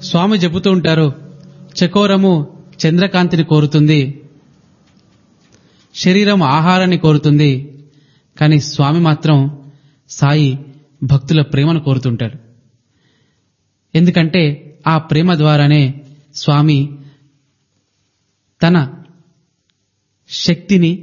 స్వామి చెబుతూ ఉంటారు చకోరము చంద్రకాంతిని కోరుతుంది శరీరం ఆహారాన్ని కోరుతుంది కానీ స్వామి మాత్రం సాయి భక్తుల ప్రేమను కోరుతుంటాడు ఎందుకంటే ఆ ప్రేమ ద్వారానే స్వామి తన శక్తిని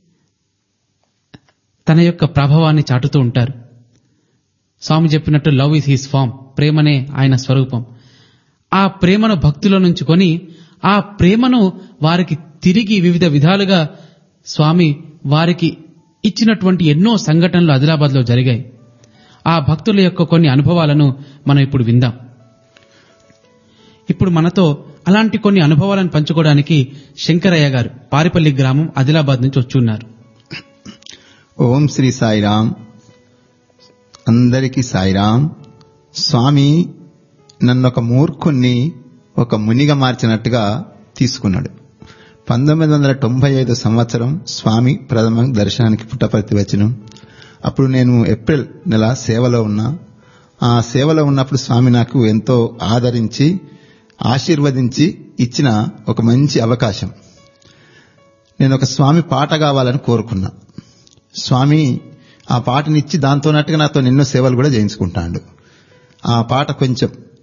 తన యొక్క ప్రభావాన్ని చాటుతూ ఉంటారు స్వామి చెప్పినట్టు లవ్ ఇస్ హిస్ ఫామ్ ప్రేమనే ఆయన స్వరూపం ఆ ప్రేమను భక్తుల నుంచి కొని ఆ ప్రేమను వారికి తిరిగి వివిధ విధాలుగా స్వామి వారికి ఇచ్చినటువంటి ఎన్నో సంఘటనలు ఆదిలాబాద్లో జరిగాయి ఆ భక్తుల యొక్క కొన్ని అనుభవాలను మనం ఇప్పుడు విందాం ఇప్పుడు మనతో అలాంటి కొన్ని అనుభవాలను పంచుకోవడానికి శంకరయ్య గారు పారిపల్లి గ్రామం ఆదిలాబాద్ నుంచి వచ్చున్నారు ఓం శ్రీ సాయిరామ్ అందరికీ సాయిరామ్ స్వామి నన్ను ఒక మూర్ఖుణ్ణి ఒక మునిగా మార్చినట్టుగా తీసుకున్నాడు పంతొమ్మిది వందల తొంభై ఐదు సంవత్సరం స్వామి ప్రథమ దర్శనానికి పుట్టపర్తి వచ్చిన అప్పుడు నేను ఏప్రిల్ నెల సేవలో ఉన్నా ఆ సేవలో ఉన్నప్పుడు స్వామి నాకు ఎంతో ఆదరించి ఆశీర్వదించి ఇచ్చిన ఒక మంచి అవకాశం నేను ఒక స్వామి పాట కావాలని కోరుకున్నా స్వామి ఆ పాటనిచ్చి దాంతోనట్టుగా నాతో ఎన్నో సేవలు కూడా చేయించుకుంటాడు ఆ పాట కొంచెం